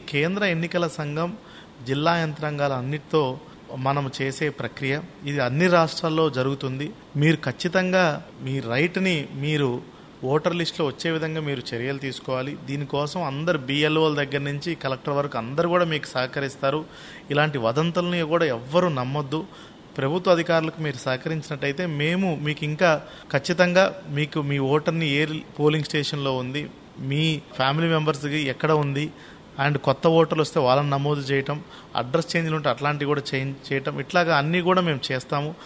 కేంద్ర ఎన్నికల సంఘం జిల్లా యంత్రాంగాల అన్నిటితో మనం చేసే ప్రక్రియ ఇది అన్ని రాష్ట్రాల్లో జరుగుతుంది మీరు ఖచ్చితంగా మీ రైట్ని మీరు ఓటర్ లిస్ట్లో వచ్చే విధంగా మీరు చర్యలు తీసుకోవాలి దీనికోసం అందరు బిఎల్ఓల దగ్గర నుంచి కలెక్టర్ వరకు అందరు కూడా మీకు సహకరిస్తారు ఇలాంటి వదంతుల్ని కూడా ఎవ్వరూ నమ్మొద్దు ప్రభుత్వ అధికారులకు మీరు సహకరించినట్టయితే మేము మీకు ఇంకా ఖచ్చితంగా మీకు మీ ఓటర్ని ఏ పోలింగ్ స్టేషన్లో ఉంది మీ ఫ్యామిలీ మెంబర్స్కి ఎక్కడ ఉంది అండ్ కొత్త ఓటర్లు వస్తే వాళ్ళని నమోదు చేయటం అడ్రస్ చేంజ్లు ఉంటే అట్లాంటివి కూడా చేంజ్ చేయటం ఇట్లాగా అన్నీ కూడా మేము చేస్తాము